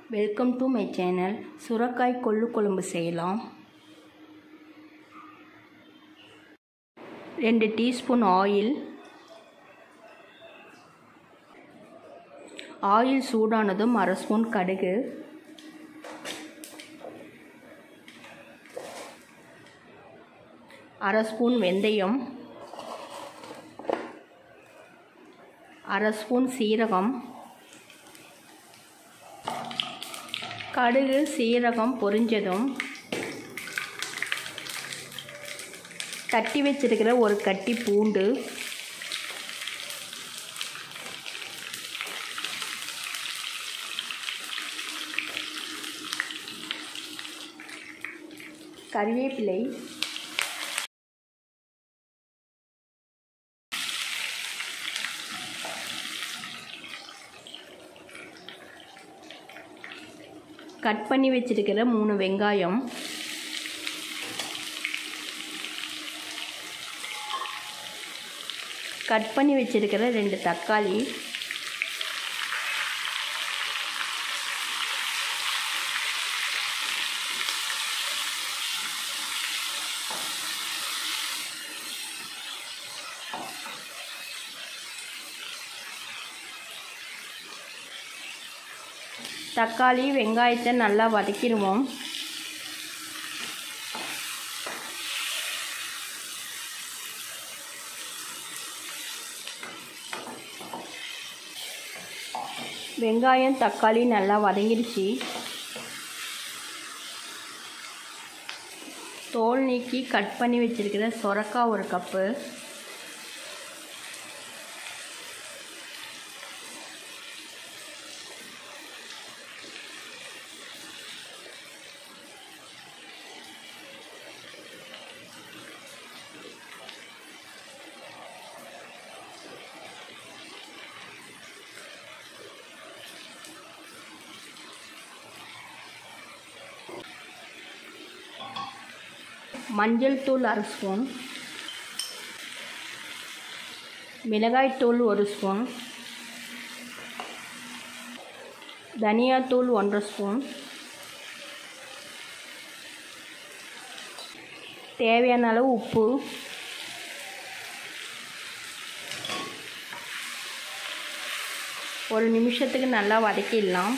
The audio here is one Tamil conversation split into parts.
வெல்கம் டு மை சேனல் சுரக்காய் கொள்ளு குழம்பு செய்யலாம் ரெண்டு டீஸ்பூன் ஆயில் ஆயில் சூடானதும் அரை ஸ்பூன் கடுகு அரை ஸ்பூன் வெந்தயம் அரை ஸ்பூன் சீரகம் கடுகு சீரகம் பொரிஞ்சதும் தட்டி வச்சிருக்கிற ஒரு கட்டி பூண்டு கறிவேப்பிலை கட் பண்ணி வச்சிருக்கிற மூணு வெங்காயம் கட் பண்ணி வச்சிருக்கிற ரெண்டு தக்காளி தக்காளி வெங்காயத்தை நல்லா வதக்கிடுவோம் வெங்காயம் தக்காளி நல்லா வதங்கிடுச்சு தோல் நீக்கி கட் பண்ணி வச்சுருக்கிற சொரக்காய் ஒரு கப்பு மஞ்சள் தூள் அரை ஸ்பூன் மிளகாய்த்தூள் ஒரு ஸ்பூன் தனியாத்தூள் ஒன்றரை ஸ்பூன் தேவையான அளவு உப்பு ஒரு நிமிஷத்துக்கு நல்லா வதக்கிடலாம்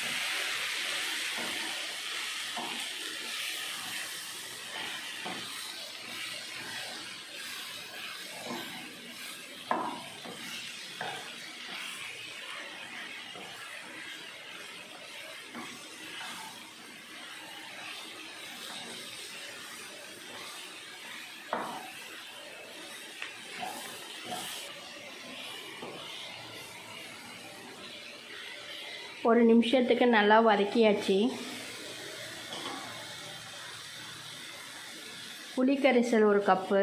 ஒரு நிமிஷத்துக்கு நல்லா வதக்கியாச்சு புளிக்கரைசல் ஒரு கப்பு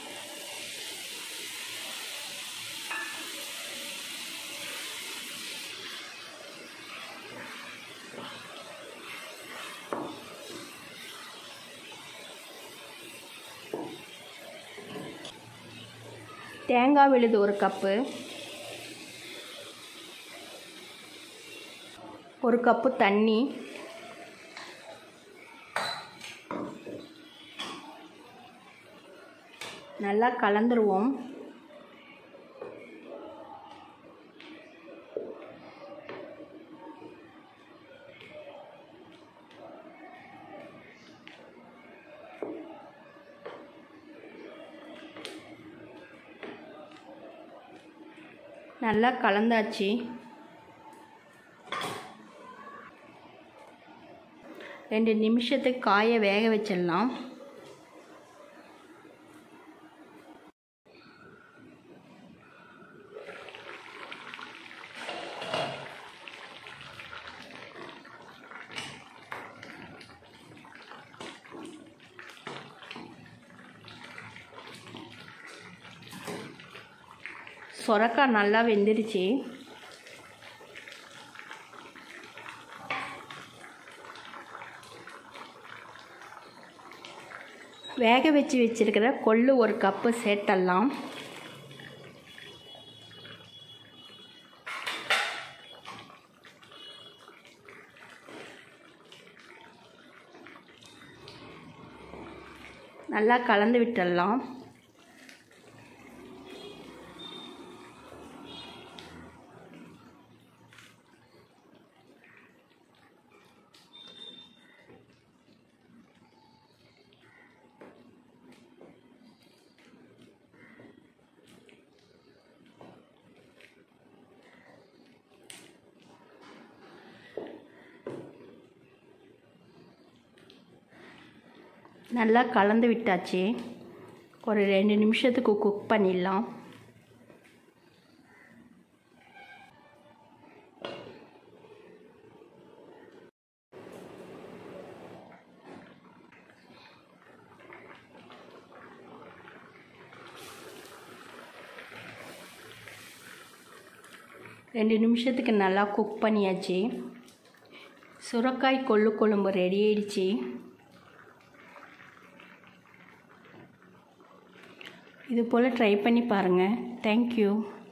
தேங்காய் விழுது ஒரு கப்பு ஒரு கப்பு தண்ணி நல்லா கலந்துருவோம் நல்லா கலந்தாச்சு ரெண்டு நிமிஷத்துக்கு காய வேக வச்சிடலாம் சொரக்காய் நல்லா வெந்துருச்சு வேக வச்சு வச்சுருக்கிற கொள்ளு ஒரு கப்பு சேர்த்தலாம் நல்லா கலந்து விட்டுடலாம் நல்லா கலந்து விட்டாச்சு ஒரு ரெண்டு நிமிஷத்துக்கு குக் பண்ணிடலாம் ரெண்டு நிமிஷத்துக்கு நல்லா குக் பண்ணியாச்சு சுரக்காய் கொள்ளு குழம்பு ரெடி ஆயிடுச்சு இது போல் ட்ரை பண்ணி பாருங்கள் தேங்க்யூ